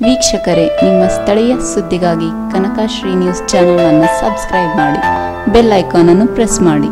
ವೀಕ್ಷಕರೇ ನಿಮ್ಮ ಸ್ಥಳೀಯ ಸುದ್ದಿಗಾಗಿ ಕನಕಶ್ರೀ ನ್ಯೂಸ್ ಚಾನೆಲ್ ಅನ್ನು ಸಬ್ಸ್ಕ್ರೈಬ್ ಮಾಡಿ ಬೆಲ್ ಐಕಾನ್ ಅನ್ನು ಪ್ರೆಸ್ ಮಾಡಿ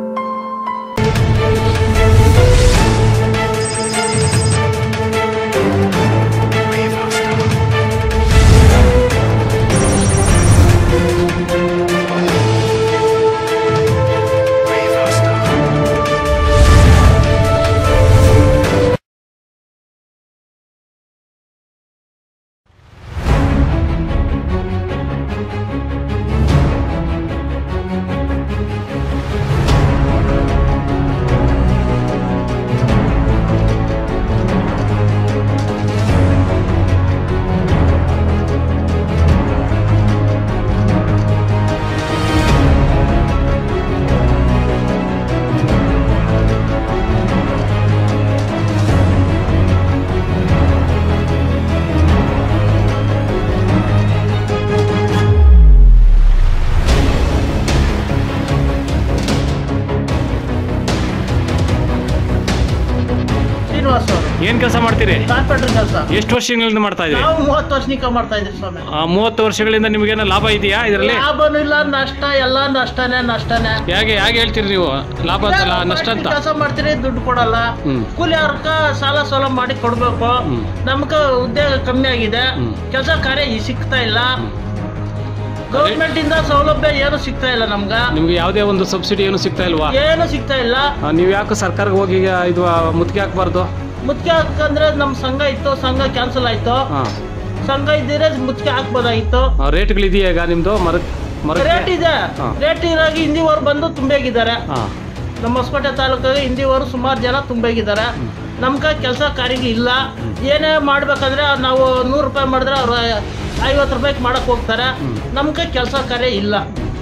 ಶ್ರೀನಿವಾಸ್ ಅವರು ಏನ್ ಕೆಲಸ ಮಾಡ್ತೀರಿ ಕಾರ್ಪೆಂಟರ್ ಕೆಲಸ ಎಷ್ಟು ವರ್ಷಗಳಿಂದ ಮಾಡ್ತಾ ಇದ್ರಿ ನಾವು ಮೂವತ್ತು ವರ್ಷನಿಕ ಮಾಡ್ತಾ ಇದ್ದೀವಿ ಸ್ವಾಮಿ ಆ, ಮೂವತ್ತು ವರ್ಷಗಳಿಂದ ನಿಮಗೇನೋ ಲಾಭ ಇದೆಯಾ ಇದರಲ್ಲಿ ಲಾಭನೂ ಇಲ್ಲ ನಷ್ಟ ಎಲ್ಲ ನಷ್ಟನೇ ನಷ್ಟನೇ ಹೇಗೆ ಹೇಗೆ ಹೇಳ್ತೀರಿ ನೀವು ಲಾಭ ಅಂತಲ್ಲ ನಷ್ಟ ಅಂತ ಕೆಲಸ ಮಾಡ್ತೀರಿ ದುಡ್ಡು ಕೊಡಲ್ಲ ಹ್ಮ್. ಕೂಲಿ ಅವ್ರಕ ಸಾಲ ಸೋಲ ಮಾಡಿ ಕೊಡ್ಬೇಕು ಹ್ಮ್. ನಮ್ಗ ಉದ್ಯೋಗ ಕಮ್ಮಿ ಆಗಿದೆ ಹ್ಮ್. ಕೆಲಸ ಕಾರ್ಯ ಈ ಸಿಗ್ತಾ ಇಲ್ಲ ಗೌರ್ಮೆಂಟ್ ಇಂದ ಸೌಲಭ್ಯ ಏನು ಸಿಗ್ತಾ ಇಲ್ಲ ನಮ್ಗ ನಿಮ್ಗೆ ಯಾವುದೇ ಒಂದು ಸಬ್ಸಿಡಿ ಏನು ಸಿಗ್ತಾ ಇಲ್ವಾ ಏನು ಸಿಗ್ತಾ ಇಲ್ಲ ಆ, ನೀವು ಯಾಕೆ ಸರ್ಕಾರಕ್ಕೆ ಹೋಗಿ ಈಗ ಇದು ಆ, ಮುತ್ತಿಗೆ ಹಾಕ್ಬಾರ್ದು ಮುತ್ಕೆ ಹಾಕಂದ್ರೆ ನಮ್ ಸಂಘ ಇತ್ತು ಸಂಘ ಕ್ಯಾನ್ಸಲ್ ಆಯ್ತು ಹಾಂ ಸಂಘ ಇದ್ದಿದ್ರೆ ಮುತ್ಕೆ ಹಾಕ್ಬೋದಾಗಿತ್ತು ರೇಟ್ಗಳು ಇದೆಯಾ ಈಗ ನಿಮ್ದು ಮರ ಮರ ರೇಟ್ ಇದೆ ಹಾ. ರೇಟ್ ಇರಾಗಿ ಹಿಂದಿವರು ಬಂದು ತುಂಬೇಗಿದ್ದಾರೆ ಹಾಂ ನಮ್ಮ ಹೊಸಕೋಟೆ ತಾಲೂಕಿಗೆ ಹಿಂದಿವರು ಸುಮಾರು ಜನ ತುಂಬೇಗಿದ್ದಾರೆ ನಮ್ಗೆ ಕೆಲಸ ಕಾರ್ಯ ಇಲ್ಲ ಏನೇ ಮಾಡ್ಬೇಕಂದ್ರೆ ನಾವು ನೂರು ರೂಪಾಯಿ ಮಾಡಿದ್ರೆ ಅವ್ರು ಐವತ್ತು ರೂಪಾಯಿಗೆ ಮಾಡಕ್ ಹೋಗ್ತಾರೆ ನಮ್ಗೆ ಕೆಲಸ ಕಾರ್ಯ ಇಲ್ಲ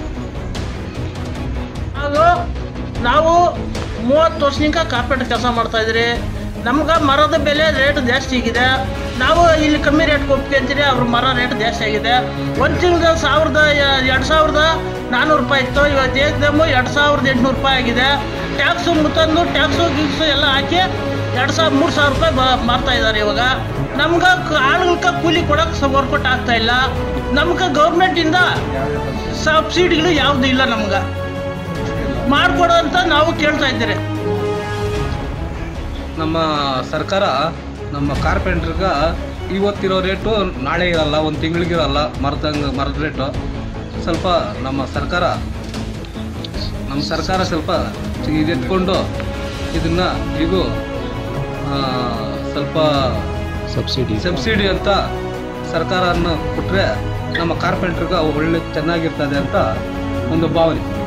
ಹಾಗೂ ನಾವು ಮೂವತ್ತು ವರ್ಷನಿಂದ ಕಾರ್ಪೆಂಟ್ ಕೆಲಸ ಮಾಡ್ತಾ ಇದ್ರಿ ನಮ್ಗೆ ಮರದ ಬೆಲೆ ರೇಟ್ ಜಾಸ್ತಿ ಆಗಿದೆ ನಾವು ಇಲ್ಲಿ ಕಮ್ಮಿ ರೇಟ್ ಒಪ್ಕೊಂತೀರಿ ಅವ್ರ ಮರ ರೇಟ್ ಜಾಸ್ತಿ ಆಗಿದೆ ಒಂದು ತಿಂಗಳ ಸಾವಿರದ ಎರಡು ಸಾವಿರದ ನಾನ್ನೂರು ರೂಪಾಯಿ ಇತ್ತು ಇವತ್ತು ಏಕದಮ್ಮು ಎರಡು ಸಾವಿರದ ಎಂಟುನೂರು ರೂಪಾಯಿ ಆಗಿದೆ ಟ್ಯಾಕ್ಸು ಮುತ್ತಂದು ಟ್ಯಾಕ್ಸು ಗೀಕ್ಸು ಎಲ್ಲ ಹಾಕಿ ಎರಡು ಸಾವಿರ ಮೂರು ಸಾವಿರ ರೂಪಾಯಿ ಬ ಮಾರ್ತಾ ಇದ್ದಾರೆ ಇವಾಗ ನಮ್ಗೆ ಆಳುಗಳ್ಕ ಕೂಲಿ ಕೊಡೋಕೆ ವರ್ಕೌಟ್ ಆಗ್ತಾ ಇಲ್ಲ ನಮ್ಗೆ ಗೌರ್ಮೆಂಟಿಂದ ಸಬ್ಸಿಡಿಗಳು ಯಾವುದು ಇಲ್ಲ ನಮ್ಗೆ ಮಾಡಿಕೊಡು ಅಂತ ನಾವು ಕೇಳ್ತಾ ಇದ್ದೀರಿ ನಮ್ಮ ಸರ್ಕಾರ ನಮ್ಮ ಕಾರ್ಪೆಂಟ್ರಿಗೆ ಇವತ್ತಿರೋ ರೇಟು ನಾಳೆ ಇರಲ್ಲ ಒಂದು ತಿಂಗಳಿಗಿರಲ್ಲ ಮರದಂಗೆ ಮರದ ರೇಟು ಸ್ವಲ್ಪ ನಮ್ಮ ಸರ್ಕಾರ ನಮ್ಮ ಸರ್ಕಾರ ಸ್ವಲ್ಪ ಇದೆತ್ಕೊಂಡು ಇದನ್ನು ಈಗ ಸ್ವಲ್ಪ ಸಬ್ಸಿಡಿ ಸಬ್ಸಿಡಿ ಅಂತ ಸರ್ಕಾರನ ಕೊಟ್ಟರೆ ನಮ್ಮ ಕಾರ್ಪೆಂಟ್ರಿಗೆ ಒಳ್ಳೆ ಚೆನ್ನಾಗಿರ್ತದೆ ಅಂತ ಒಂದು ಭಾವನೆ